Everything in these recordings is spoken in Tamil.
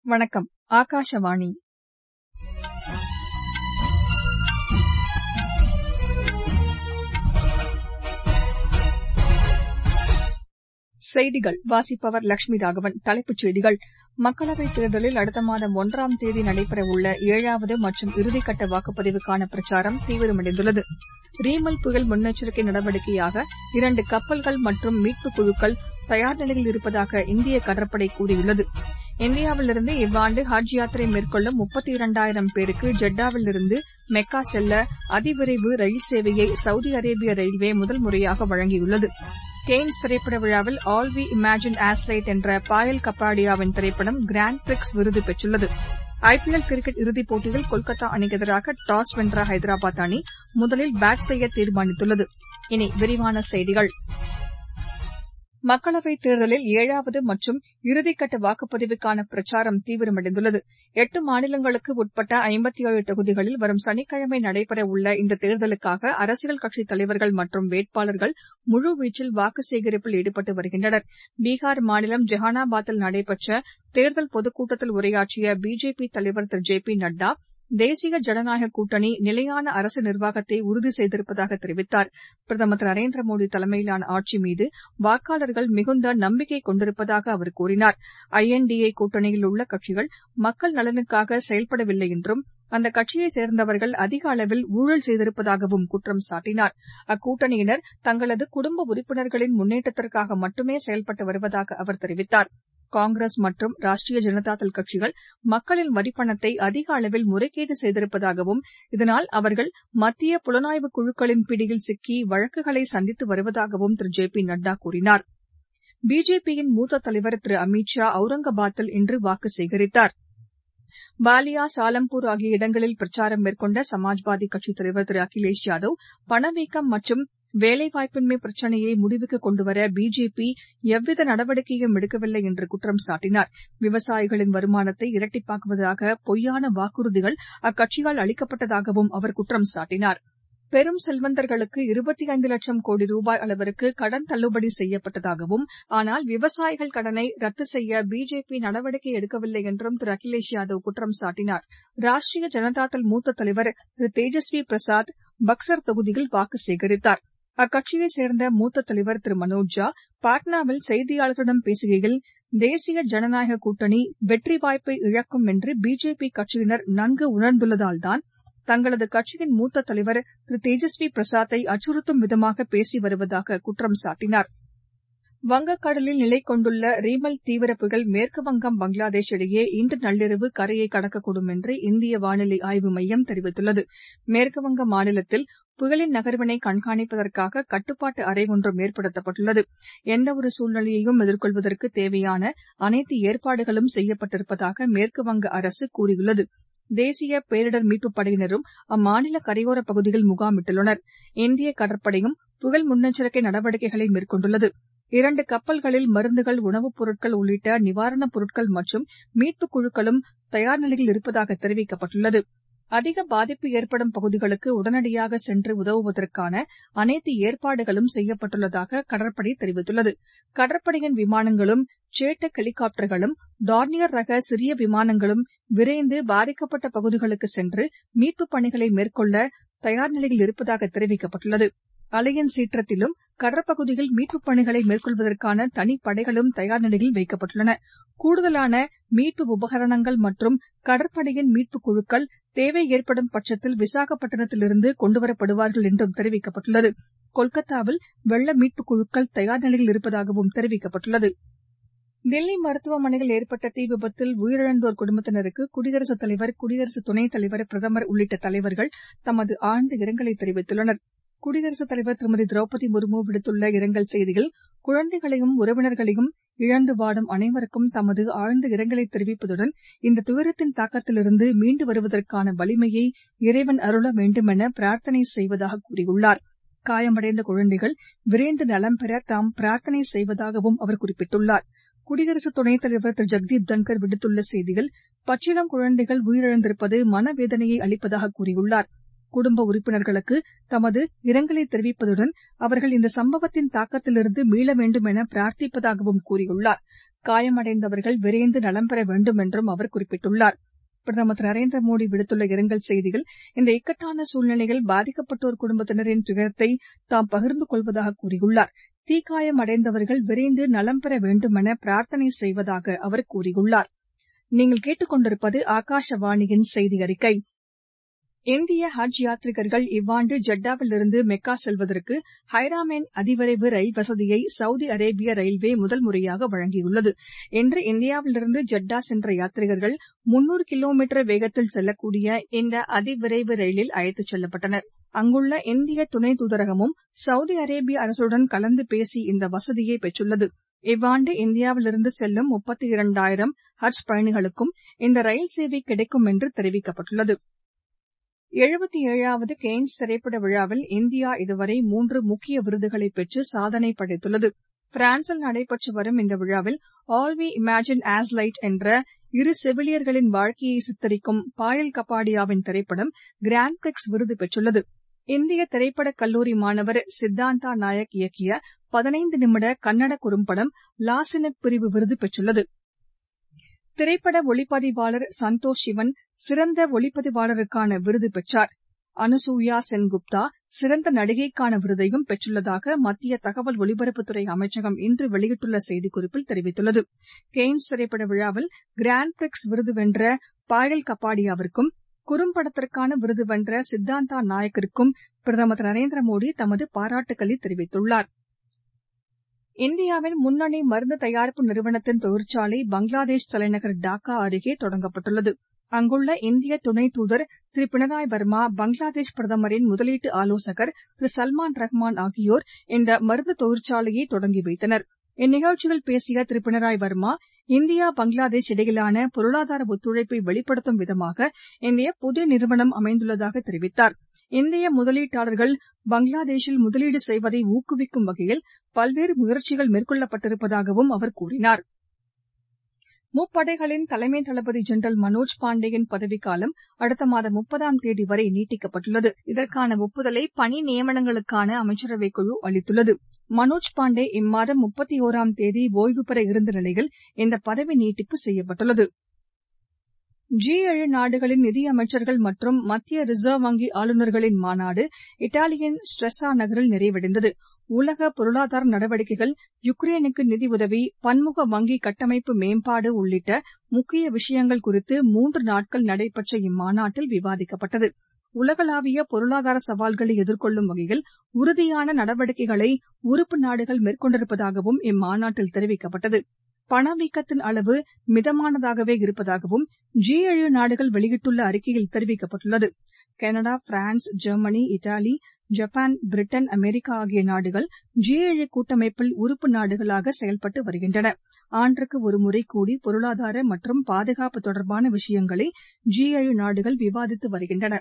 வணக்கம் ஆகாஷவாணி செய்திகள் வாசிப்பவர் லட்சுமி ராகவன் தலைப்புச் செய்திகள் மக்களவைத் தேர்தலில் அடுத்த மாதம் ஒன்றாம் தேதி நடைபெறவுள்ள ஏழாவது மற்றும் இறுதிக்கட்ட வாக்குப்பதிவுக்கான பிரச்சாரம் தீவிரமடைந்துள்ளது ரீமல் புயல் முன்னெச்சரிக்கை நடவடிக்கையாக இரண்டு கப்பல்கள் மற்றும் மீட்புக் குழுக்கள் தயார் நிலையில் இருப்பதாக இந்திய கடற்படை கூறியுள்ளது இந்தியாவிலிருந்து இவ்வாண்டு ஹஜ் யாத்திரை மேற்கொள்ளும் முப்பத்தி இரண்டாயிரம் பேருக்கு ஜெட்டாவிலிருந்து மெக்கா செல்ல அதிவிரைவு ரயில் சேவையை சவுதி அரேபிய ரயில்வே முதல் முறையாக வழங்கியுள்ளது கேன்ஸ் திரைப்பட விழாவில் all we imagine as light என்ற பாயல் கப்பாடியாவின் திரைப்படம் கிராண்ட் பிரிக்ஸ் விருது பெற்றுள்ளது ஐபிஎல் கிரிக்கெட் இறுதிப் போட்டியில் கொல்கத்தா அணிக்கு எதிராக டாஸ் வென்ற ஹைதராபாத் அணி முதலில் பேட் செய்ய தீர்மானித்துள்ளது இனி விரிவான செய்திகள் மக்களவைத் தேர்தலில் ஏழாவது மற்றும் இறுதிக்கட்ட வாக்குப்பதிவுக்கான பிரச்சாரம் தீவிரமடைந்துள்ளது எட்டு மாநிலங்களுக்கு உட்பட்ட ஐம்பத்தி ஏழு தொகுதிகளில் வரும் சனிக்கிழமை நடைபெறவுள்ள இந்த தேர்தலுக்காக அரசியல் கட்சித் தலைவர்கள் மற்றும் வேட்பாளர்கள் முழுவீச்சில் வாக்கு சேகரிப்பில் ஈடுபட்டு வருகின்றனர் பீகார் மாநிலம் ஜெஹானாபாத்தில் நடைபெற்ற தேர்தல் பொதுக்கூட்டத்தில் உரையாற்றிய பிஜேபி தலைவர் திரு ஜே பி நட்டா தேசிய ஜனநாயக கூட்டணி நிலையான அரசு நிர்வாகத்தை உறுதி செய்திருப்பதாக தெரிவித்தார் பிரதமர் திரு நரேந்திர மோடி தலைமையிலான ஆட்சி மீது வாக்காளர்கள் மிகுந்த நம்பிக்கை கொண்டிருப்பதாக அவர் கூறினார் ஐ என் டி ஏ கூட்டணியில் உள்ள கட்சிகள் மக்கள் நலனுக்காக செயல்படவில்லை என்றும் அந்த கட்சியைச் சேர்ந்தவர்கள் அதிக அளவில் ஊழல் செய்திருப்பதாகவும் குற்றம் சாட்டினார் அக்கூட்டணியினர் தங்களது குடும்ப உறுப்பினர்களின் முன்னேற்றத்திற்காக மட்டுமே செயல்பட்டு வருவதாக அவர் தெரிவித்தார் காங்கிரஸ் மற்றும் ராஷ்டிரிய ஜனதாதள் கட்சிகள் மக்களின் வரிப்பணத்தை அதிக அளவில் முறைகேடு செய்திருப்பதாகவும் இதனால் அவர்கள் மத்திய புலனாய்வு குழுக்களின் பிடியில் சிக்கி வழக்குகளை சந்தித்து வருவதாகவும் திரு ஜே பி நட்டா கூறினார் பிஜேபியின் மூத்த தலைவர் திரு அமித் ஷா அவுரங்காபாத்தில் இன்று வாக்கு சேகரித்தார் பாலியா சாலம்பூர் ஆகிய இடங்களில் பிரச்சாரம் மேற்கொண்ட சமாஜ்வாதி கட்சித் தலைவர் திரு அகிலேஷ் யாதவ் பணவீக்கம் மற்றும் வேலைவாய்ப்பின்மை பிரச்சினையை முடிவுக்கு கொண்டுவர பிஜேபி எவ்வித நடவடிக்கையும் எடுக்கவில்லை என்று குற்றம் சாட்டினார் விவசாயிகளின் வருமானத்தை இரட்டிப்பாக்குவதாக பொய்யான வாக்குறுதிகள் அக்கட்சியால் அளிக்கப்பட்டதாகவும் அவர் குற்றம் சாட்டினார் பெரும் செல்வந்தர்களுக்கு இருபத்தி ஐந்து லட்சம் கோடி ரூபாய் அளவிற்கு கடன் தள்ளுபடி செய்யப்பட்டதாகவும் ஆனால் விவசாயிகள் கடனை ரத்து செய்ய பிஜேபி நடவடிக்கை எடுக்கவில்லை என்றும் திரு அகிலேஷ் யாதவ் குற்றம் சாட்டினார் ராஷ்டிரிய ஜனதாதள் மூத்த தலைவர் திரு தேஜஸ்வி பிரசாத் பக்சர் தொகுதியில் வாக்கு சேகரித்தார் அக்கட்சியைச் சேர்ந்த மூத்த தலைவர் திரு மனோஜ் ஜா பாட்னாவில் செய்தியாளர்களிடம் பேசுகையில் தேசிய ஜனநாயக கூட்டணி வெற்றி வாய்ப்பை இழக்கும் என்று பிஜேபி கட்சியினர் நன்கு உணர்ந்துள்ளதால்தான் தங்களது கட்சியின் மூத்த தலைவர் திரு தேஜஸ்வி பிரசாத்தை அச்சுறுத்தும் விதமாக பேசி வருவதாக குற்றம் சாட்டினார் வங்கக்கடலில் நிலை கொண்டுள்ள ரீமல் தீவிர புயல் மேற்குவங்கம் பங்களாதேஷ் இடையே இன்று நள்ளிரவு கரையை கடக்கக்கூடும் என்று இந்திய வானிலை ஆய்வு மையம் தெரிவித்துள்ளது மேற்குவங்க மாநிலத்தில் புயலின் நகர்வினை கண்காணிப்பதற்காக கட்டுப்பாட்டு அறை ஒன்றும் ஏற்படுத்தப்பட்டுள்ளது எந்தவொரு சூழ்நிலையையும் எதிர்கொள்வதற்கு தேவையான அனைத்து ஏற்பாடுகளும் செய்யப்பட்டிருப்பதாக மேற்குவங்க அரசு கூறியுள்ளது தேசிய பேரிடர் மீட்புப் படையினரும் அம்மாநில கரையோரப் பகுதியில் முகாமிட்டுள்ளனர் இந்திய கடற்படையும் புயல் முன்னெச்சரிக்கை நடவடிக்கைகளை மேற்கொண்டுள்ளது இரண்டு கப்பல்களில் மருந்துகள் உணவுப் பொருட்கள் உள்ளிட்ட நிவாரணப் பொருட்கள் மற்றும் மீட்புக் குழுக்களும் தயார் நிலையில் இருப்பதாக தெரிவிக்கப்பட்டுள்ளது அதிக பாதிப்பு ஏற்படும் பகுதிகளுக்கு உடனடியாக சென்று உதவுவதற்கான அனைத்து ஏற்பாடுகளும் செய்யப்பட்டுள்ளதாக கடற்படை தெரிவித்துள்ளது கடற்படையின் விமானங்களும் சேட்டக் ஹெலிகாப்டர்களும் டார்னியர் ரக சிறிய விமானங்களும் விரைந்து பாதிக்கப்பட்ட பகுதிகளுக்கு சென்று மீட்புப் பணிகளை மேற்கொள்ள தயார் நிலையில் இருப்பதாக தெரிவிக்கப்பட்டுள்ளது அலையின் சீற்றத்திலும் கடற்பகுதியில் மீட்புப் பணிகளை மேற்கொள்வதற்கான தனிப்படைகளும் தயார் நிலையில் வைக்கப்பட்டுள்ளன கூடுதலான மீட்பு உபகரணங்கள் மற்றும் கடற்படையின் மீட்புக் குழுக்கள் தேவை ஏற்படும் பட்சத்தில் விசாகப்பட்டினத்திலிருந்து கொண்டுவரப்படுவார்கள் என்றும் தெரிவிக்கப்பட்டுள்ளது கொல்கத்தாவில் வெள்ள மீட்புக் குழுக்கள் தயார் நிலையில் இருப்பதாகவும் தெரிவிக்கப்பட்டுள்ளது தில்லி மருத்துவமனையில் ஏற்பட்ட தீ விபத்தில் உயிரிழந்தோர் குடும்பத்தினருக்கு குடியரசுத் தலைவர் குடியரசு துணைத் தலைவர் பிரதமர் உள்ளிட்ட தலைவர்கள் தமது ஆழ்ந்த இரங்கலை தெரிவித்துள்ளனர் குடியரசுத் தலைவர் திருமதி திரௌபதி முர்மு விடுத்துள்ள இரங்கல் செய்தியில் குழந்தைகளையும் உறவினர்களையும் இழந்து வாடும் அனைவருக்கும் தமது ஆழ்ந்த இரங்கலை தெரிவிப்பதுடன் இந்த துயரத்தின் தாக்கத்திலிருந்து மீண்டு வருவதற்கான வலிமையை இறைவன் அருள வேண்டுமென பிரார்த்தனை செய்வதாக கூறியுள்ளார் காயமடைந்த குழந்தைகள் விரைந்து நலம் பெற தாம் பிரார்த்தனை செய்வதாகவும் அவர் குறிப்பிட்டுள்ளார் குடியரசு துணைத் தலைவர் திரு ஜெக்தீப் தன்கர் விடுத்துள்ள செய்தியில் பச்சிளம் குழந்தைகள் உயிரிழந்திருப்பது மனவேதனையை அளிப்பதாக கூறியுள்ளார் குடும்ப உறுப்பினர்களுக்கு தமது இரங்கலை தெரிவிப்பதுடன் அவர்கள் இந்த சம்பவத்தின் தாக்கத்திலிருந்து மீள வேண்டும் என பிரார்த்திப்பதாகவும் கூறியுள்ளார் காயமடைந்தவர்கள் விரைந்து நலம் பெற வேண்டும் என்றும் அவர் குறிப்பிட்டுள்ளார் பிரதமர் திரு நரேந்திர மோடி விடுத்துள்ள இரங்கல் செய்தியில் இந்த இக்கட்டான சூழ்நிலையில் பாதிக்கப்பட்டோர் குடும்பத்தினரின் துயரத்தை தாம் பகிர்ந்து கொள்வதாக கூறியுள்ளார் தீக்காயம் அடைந்தவர்கள் விரைந்து நலம் பெற வேண்டுமென பிரார்த்தனை செய்வதாக அவர் கூறியுள்ளார் நீங்கள் கேட்டுக் கொண்டிருப்பது ஆகாஷவாணியின் செய்தி அறிக்கை இந்திய ஹஜ் யாத்ரிகர்கள் இவ்வாண்டு ஜெட்டாவிலிருந்து மெக்கா செல்வதற்கு ஹைராமேன் அதிவிரைவு ரயில் வசதியை சவுதி அரேபிய ரயில்வே முதல் முறையாக வழங்கியுள்ளது இன்று இந்தியாவிலிருந்து ஜெட்டா சென்ற யாத்ரிகர்கள் முன்னூறு கிலோமீட்டர் வேகத்தில் செல்லக்கூடிய இந்த அதிவிரைவு ரயிலில் அழைத்துச் செல்லப்பட்டனர் அங்குள்ள இந்திய துணை தூதரகமும் சவுதி அரேபிய அரசுடன் கலந்து பேசி இந்த வசதியை பெற்றுள்ளது இவ்வாண்டு இந்தியாவிலிருந்து செல்லும் முப்பத்தி இரண்டாயிரம் ஹஜ் பயணிகளுக்கும் இந்த ரயில் சேவை கிடைக்கும் என்று தெரிவிக்கப்பட்டுள்ளது எழுபத்தி ஏழாவது கெய்ன்ஸ் திரைப்பட விழாவில் இந்தியா இதுவரை மூன்று முக்கிய விருதுகளை பெற்று சாதனை படைத்துள்ளது பிரான்சில் நடைபெற்று வரும் இந்த விழாவில் all we imagine as light என்ற இரு செவிலியர்களின் வாழ்க்கையை சித்தரிக்கும் பாயல் கப்பாடியாவின் திரைப்படம் கிராண்ட் பிரிக்ஸ் விருது பெற்றுள்ளது இந்திய திரைப்படக் கல்லூரி மாணவர் சித்தாந்தா நாயக் இயக்கிய பதினைந்து நிமிட கன்னட குறும்படம் லாசினக் பிரிவு விருது பெற்றுள்ளது திரைப்பட ஒளிப்பதிவாளர் சந்தோஷ் சிவன் சிறந்த ஒளிப்பதிவாளருக்கான விருது பெற்றார் அனுசூயா சென்குப்தா சிறந்த நடிகைக்கான விருதையும் பெற்றுள்ளதாக மத்திய தகவல் ஒலிபரப்புத்துறை அமைச்சகம் இன்று வெளியிட்டுள்ள செய்திக்குறிப்பில் தெரிவித்துள்ளது கெய்ன்ஸ் திரைப்பட விழாவில் கிராண்ட் பிரிக்ஸ் விருது வென்ற பாயல் கப்பாடியாவிற்கும் குறும்படத்திற்கான விருது வென்ற சித்தாந்தா நாயக்கிற்கும் பிரதமர் திரு நரேந்திர மோடி தமது பாராட்டுக்களை தெரிவித்துள்ளார் இந்தியாவின் முன்னணி மருந்து தயாரிப்பு நிறுவனத்தின் தொழிற்சாலை பங்களாதேஷ் தலைநகர் டாக்கா அருகே தொடங்கப்பட்டுள்ளது அங்குள்ள இந்திய துணை தூதர் திரு பினராய் வர்மா பங்களாதேஷ் பிரதமரின் முதலீட்டு ஆலோசகர் திரு சல்மான் ரஹ்மான் ஆகியோர் இந்த மருந்து தொழிற்சாலையை தொடங்கி வைத்தனர் இந்நிகழ்ச்சியில் பேசிய திரு பினராய் வர்மா இந்தியா பங்களாதேஷ் இடையிலான பொருளாதார ஒத்துழைப்பை வெளிப்படுத்தும் விதமாக இந்த புதிய நிறுவனம் அமைந்துள்ளதாக தெரிவித்தார் இந்திய முதலீட்டாளர்கள் பங்களாதேஷில் முதலீடு செய்வதை ஊக்குவிக்கும் வகையில் பல்வேறு முயற்சிகள் மேற்கொள்ளப்பட்டிருப்பதாகவும் அவர் கூறினார் முப்படைகளின் தலைமை தளபதி ஜெனரல் மனோஜ் பாண்டேயின் பதவிக்காலம் அடுத்த மாதம் முப்பதாம் தேதி வரை நீட்டிக்கப்பட்டுள்ளது இதற்கான ஒப்புதலை பணி நியமனங்களுக்கான அமைச்சரவைக் குழு அளித்துள்ளது மனோஜ் பாண்டே இம்மாதம் முப்பத்தி ஒராம் தேதி ஓய்வு பெற இருந்த நிலையில் இந்த பதவி நீட்டிப்பு செய்யப்பட்டுள்ளது ஜி ஏழு நாடுகளின் நிதியமைச்சர்கள் மற்றும் மத்திய ரிசர்வ் வங்கி ஆளுநர்களின் மாநாடு இத்தாலியின் ஸ்ட்ரெஸா நகரில் நிறைவடைந்தது உலக பொருளாதார நடவடிக்கைகள் யுக்ரைனுக்கு நிதியுதவி பன்முக வங்கி கட்டமைப்பு மேம்பாடு உள்ளிட்ட முக்கிய விஷயங்கள் குறித்து மூன்று நாட்கள் நடைபெற்ற இம்மாநாட்டில் விவாதிக்கப்பட்டது உலகளாவிய பொருளாதார சவால்களை எதிர்கொள்ளும் வகையில் உறுதியான நடவடிக்கைகளை உறுப்பு நாடுகள் மேற்கொண்டிருப்பதாகவும் இம்மாநாட்டில் தெரிவிக்கப்பட்டது பணவீக்கத்தின் அளவு மிதமானதாகவே இருப்பதாகவும் ஜி ஏழு நாடுகள் வெளியிட்டுள்ள அறிக்கையில் தெரிவிக்கப்பட்டுள்ளது Canada France Germany Italy Japan Britain America ஆகிய நாடுகள் ஜி ஏழு கூட்டமைப்பில் உறுப்பு நாடுகளாக செயல்பட்டு வருகின்றன ஆண்டுக்கு ஒருமுறை கூடி பொருளாதார மற்றும் பாதுகாப்பு தொடர்பான விஷயங்களை ஜி ஏழு நாடுகள் விவாதித்து வருகின்றன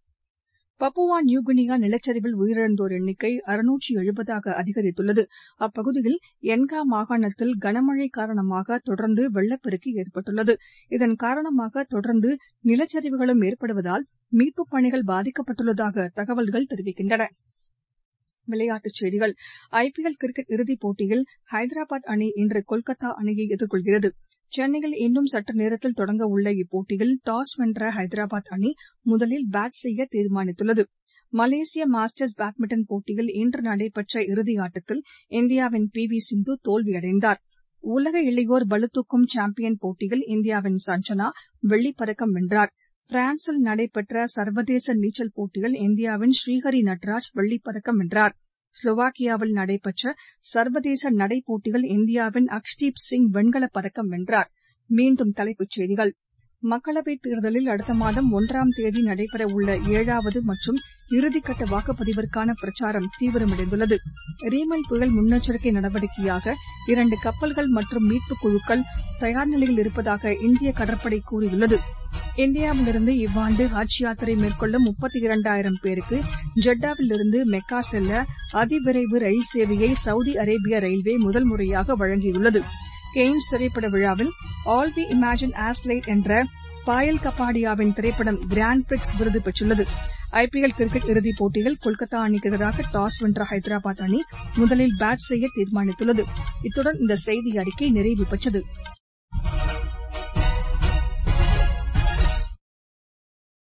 பப்புவா நியூகினியா நிலச்சரிவில் உயிரிழந்தோர் எண்ணிக்கை அறுநூற்று எழுபதாக அதிகரித்துள்ளது அப்பகுதியில் என்கா மாகாணத்தில் கனமழை காரணமாக தொடர்ந்து வெள்ளப்பெருக்கு ஏற்பட்டுள்ளது இதன் காரணமாக தொடர்ந்து நிலச்சரிவுகளும் ஏற்படுவதால் மீட்புப் பணிகள் பாதிக்கப்பட்டுள்ளதாக தகவல்கள் தெரிவிக்கின்றன விளையாட்டுச் செய்திகள் ஐபிஎல் கிரிக்கெட் இறுதிப் போட்டியில் ஹைதராபாத் அணி இன்று கொல்கத்தா அணியை எதிர்கொள்கிறது சென்னையில் இன்னும் சற்று நேரத்தில் தொடங்க உள்ள இப்போட்டியில் டாஸ் வென்ற ஹைதராபாத் அணி முதலில் பேட் செய்ய தீர்மானித்துள்ளது மலேசிய மாஸ்டர்ஸ் பேட்மிண்டன் போட்டியில் இன்று நடைபெற்ற இறுதியாட்டத்தில் இந்தியாவின் பி வி சிந்து தோல்வியடைந்தார் உலக இளையோர் பளுதூக்கும் சாம்பியன் போட்டியில் இந்தியாவின் சஞ்சனா வெள்ளிப் பதக்கம் வென்றார் பிரான்சில் நடைபெற்ற சர்வதேச நீச்சல் போட்டியில் இந்தியாவின் ஸ்ரீஹரி நட்ராஜ் வெள்ளிப் பதக்கம் வென்றார் ஸ்லோவாக்கியாவில் நடைபெற்ற சர்வதேச நடை போட்டியில் இந்தியாவின் அக்ஷ்தீப் சிங் வெண்கலப் பதக்கம் வென்றார் மீண்டும் தலைப்புச் செய்திகள் மக்களவைத் தேர்தலில் அடுத்த மாதம் ஒன்றாம் தேதி நடைபெறவுள்ள ஏழாவது மற்றும் இறுதிக்கட்ட வாக்குப்பதிவிற்கான பிரச்சாரம் தீவிரமடைந்துள்ளது ரீமல் புயல் முன்னெச்சரிக்கை நடவடிக்கையாக இரண்டு கப்பல்கள் மற்றும் மீட்புக் குழுக்கள் தயார் நிலையில் இருப்பதாக இந்திய கடற்படை கூறியுள்ளது இந்தியாவிலிருந்து இவ்வாண்டு ஹஜ் யாத்திரை மேற்கொள்ளும் முப்பத்தி இரண்டாயிரம் பேருக்கு ஜெட்டாவிலிருந்து மெக்கா செல்ல அதிவிரைவு ரயில் சேவையை சவுதி அரேபிய ரயில்வே முதல் முறையாக வழங்கியுள்ளது கெய்ன்ஸ் திரைப்பட விழாவில் all we imagine as light என்ற பாயல் கப்பாடியாவின் திரைப்படம் கிராண்ட் பிரிக்ஸ் விருது பெற்றுள்ளது ஐபிஎல் கிரிக்கெட் இறுதிப் போட்டியில் கொல்கத்தா அணிக்கு எதிராக டாஸ் வென்ற ஹைதராபாத் அணி முதலில் பேட் செய்ய தீர்மானித்துள்ளது இத்துடன் இந்த செய்தி அறிக்கை நிறைவு பெற்றது